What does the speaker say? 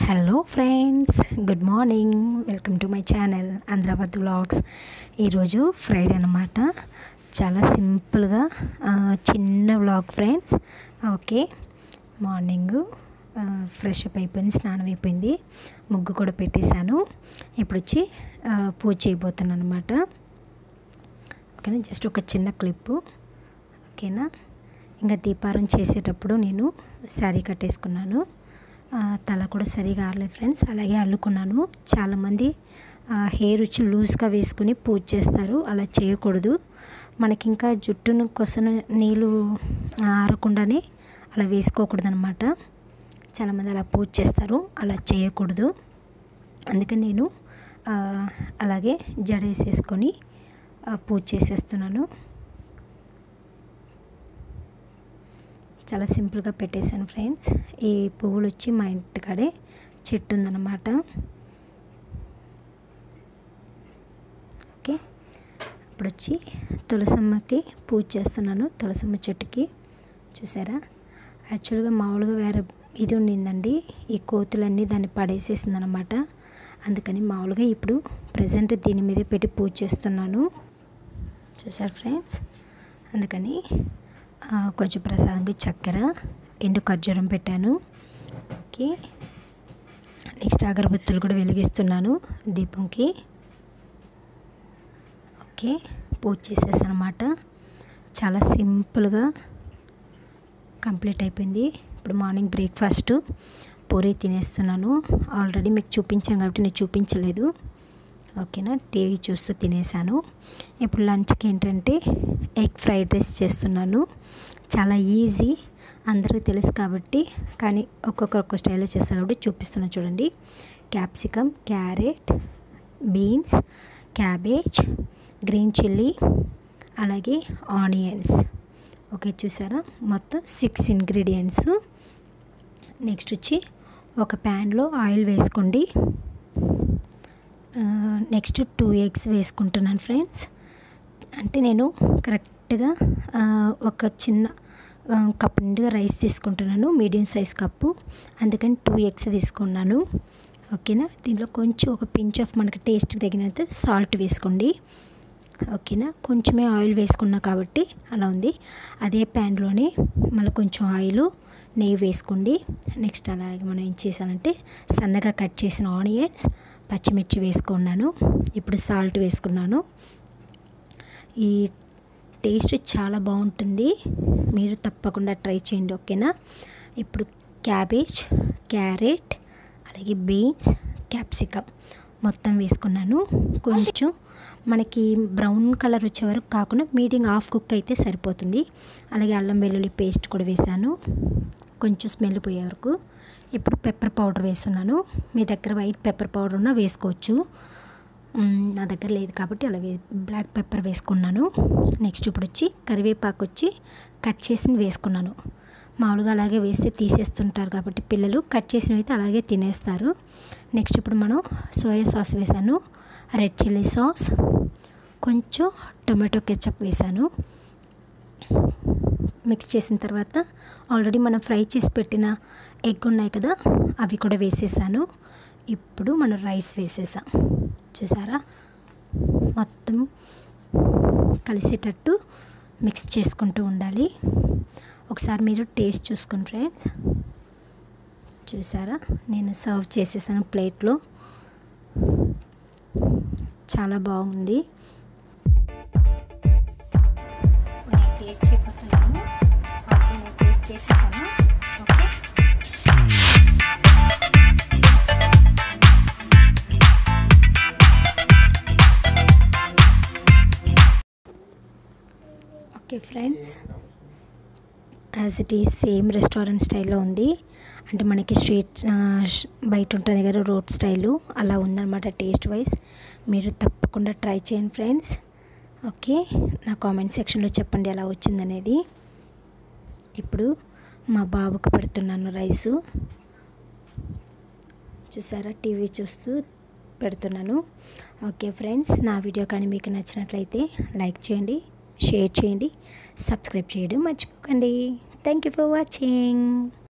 hello friends good morning welcome to my channel Andhrabad vlogs ఈరోజు Friday అనమాట చాలా సింపుల్గా ఆ, చిన్న vlog friends okay morning fresh up అయిపోయింది స్నానం అయిపోయింది ముగ్గు కూడా పెట్టేశాను ఇప్పుడు వచ్చి ఆ, పూజ చేయబోతున్నాను అనమాట ఓకేనా జస్ట్ ఒక చిన్న క్లిప్పు ఓకేనా ఇంకా దీపారం చేసేటప్పుడు నేను శారీ కట్టేసుకున్నాను ఆ, తల కూడా సరిగా ఆరలేదు ఫ్రెండ్స్ అలాగే అల్లుకున్నాను చాలామంది హెయిర్ వచ్చి లూజ్గా వేసుకుని పూజ చేస్తారు అలా చేయకూడదు మనకి ఇంకా జుట్టును కొసను నీళ్ళు ఆరకుండానే అలా వేసుకోకూడదు అనమాట చాలామంది అలా పూజ చేస్తారు అలా చేయకూడదు అందుకని నేను ఆ, అలాగే జడ వేసేసుకొని ఆ, పూజ చేసేస్తున్నాను చాలా సింపుల్గా పెట్టేశాను ఫ్రెండ్స్ ఈ పువ్వులు వచ్చి మా ఇంటికాడే చెట్టు ఉందన్నమాట ఓకే ఇప్పుడు వచ్చి తులసమ్మకి పూజ చేస్తున్నాను తులసమ్మ చెట్టుకి చూసారా యాక్చువల్గా మామూలుగా వేరే ఇది ఉండిందండి ఈ కోతులన్నీ దాన్ని పడేసేసింది అనమాట అందుకని మామూలుగా ఇప్పుడు ప్రజెంట్ దీని మీద పెట్టి పూజ చేస్తున్నాను చూసారు ఫ్రెండ్స్ అందుకని ఆ, కొంచెం ప్రసాదంకి చక్కెర ఎండు ఖర్జూరం పెట్టాను ఓకే నెక్స్ట్ అగరబత్తులు కూడా వెలిగిస్తున్నాను దీపంకి ఓకే పూజ చేసేసాను అనమాట చాలా సింపుల్గా కంప్లీట్ అయిపోయింది ఇప్పుడు మార్నింగ్ బ్రేక్ఫాస్ట్ పూరి తినేస్తున్నాను ఆల్రెడీ మీకు చూపించాను కాబట్టి నేను చూపించలేదు ఓకేనా టీవీ చూస్తూ తినేసాను ఇప్పుడు లంచ్కి ఏంటంటే ఎగ్ ఫ్రైడ్ రైస్ చేస్తున్నాను చాలా ఈజీ అందరికీ తెలుసు కాబట్టి కానీ ఒక్కొక్కరు ఒక్కొక్క స్టైల్లో చేస్తారు కాబట్టి చూపిస్తున్నాను చూడండి capsicum carrot beans cabbage green chilli అలాగే ఆనియన్స్ ఓకే చూసారా మొత్తం సిక్స్ ఇంగ్రీడియంట్స్ నెక్స్ట్ వచ్చి ఒక ప్యాన్లో ఆయిల్ వేసుకోండి నెక్స్ట్ టూ ఎగ్స్ వేసుకుంటున్నాను ఫ్రెండ్స్ అంటే నేను కరెక్ట్గా ఆ, ఒక చిన్న ఆ, కప్ నిండుగా రైస్ తీసుకుంటున్నాను మీడియం సైజ్ కప్పు అందుకని టూ ఎగ్స్ తీసుకున్నాను ఓకేనా దీంట్లో కొంచెం ఒక పించ్ ఆఫ్ మనకి టేస్ట్ తగినంత సాల్ట్ వేసుకోండి ఓకేనా కొంచెమే ఆయిల్ వేసుకున్నా కాబట్టి అలా ఉంది అదే ప్యాన్లోనే మళ్ళీ కొంచెం ఆయిల్ నెయ్యి వేసుకోండి నెక్స్ట్ అలాగే మనం ఏం చేసానంటే సన్నగా కట్ చేసిన ఆనియన్స్ పచ్చిమిర్చి వేసుకున్నాను ఇప్పుడు సాల్ట్ వేసుకున్నాను ఈ టేస్ట్ చాలా బాగుంటుంది మీరు తప్పకుండా ట్రై చేయండి ఓకేనా ఇప్పుడు క్యాబేజ్ క్యారెట్ అలాగే బీన్స్ క్యాప్సికమ్ మొత్తం వేసుకున్నాను కొంచెం మనకి బ్రౌన్ కలర్ వచ్చే వరకు కాకుండా మీడియం హాఫ్ కుక్ అయితే సరిపోతుంది అలాగే అల్లం వెల్లుల్లి పేస్ట్ కూడా వేసాను కొంచెం స్మెల్ పోయే వరకు ఇప్పుడు పెప్పర్ పౌడర్ వేస్తున్నాను మీ దగ్గర వైట్ పెప్పర్ పౌడర్ ఉన్నా వేసుకోవచ్చు మ్, నా దగ్గర లేదు కాబట్టి అలా వే బ్లాక్ పెప్పర్ వేసుకున్నాను నెక్స్ట్ ఇప్పుడు వచ్చి కరివేపాకు వచ్చి కట్ చేసి వేసుకున్నాను మామూలుగా అలాగే వేస్తే తీసేస్తుంటారు కాబట్టి పిల్లలు కట్ చేసినవి అయితే అలాగే తినేస్తారు నెక్స్ట్ ఇప్పుడు మనం సోయా సాస్ వేసాను రెడ్ చిల్లీ సాస్ కొంచెం టొమాటో కెచప్ వేసాను మిక్స్ చేసిన తర్వాత ఆల్రెడీ మనం ఫ్రై చేసి పెట్టిన ఎగ్ ఉన్నాయి కదా అవి కూడా వేసేసాను ఇప్పుడు మనం రైస్ వేసేసాం చూసారా మొత్తం కలిసేటట్టు మిక్స్ చేసుకుంటూ ఉండాలి ఒకసారి మీరు టేస్ట్ చూసుకోండి ఫ్రెండ్స్ చూసారా నేను సర్వ్ చేసేసాను ప్లేట్లో చాలా బాగుంది నేను టేస్ట్ చేయబోతున్నాను ఆల్రెడీ నేను టేస్ట్ చేసేసాను okay okay friends as it is same restaurant స్టైల్లో ఉంది అంటే మనకి స్ట్రీట్ ఆ, ష్- బయట ఉంటుంది కదా రోడ్ స్టైలు అలా ఉందన్నమాట టేస్ట్ వైజ్ మీరు తప్పకుండా ట్రై చేయండి ఫ్రెండ్స్ ఓకే నా కామెంట్ సెక్షన్లో చెప్పండి ఎలా వచ్చిందనేది ఇప్పుడు మా బాబుకు పెడుతున్నాను రైసు చూసారా టీవీ చూస్తూ పెడుతున్నాను ఓకే ఫ్రెండ్స్ నా వీడియో కానీ మీకు నచ్చినట్లయితే లైక్ చేయండి షేర్ చేయండి సబ్స్క్రైబ్ చేయడం మర్చిపోకండి థ్యాంక్ యూ ఫర్ వాచింగ్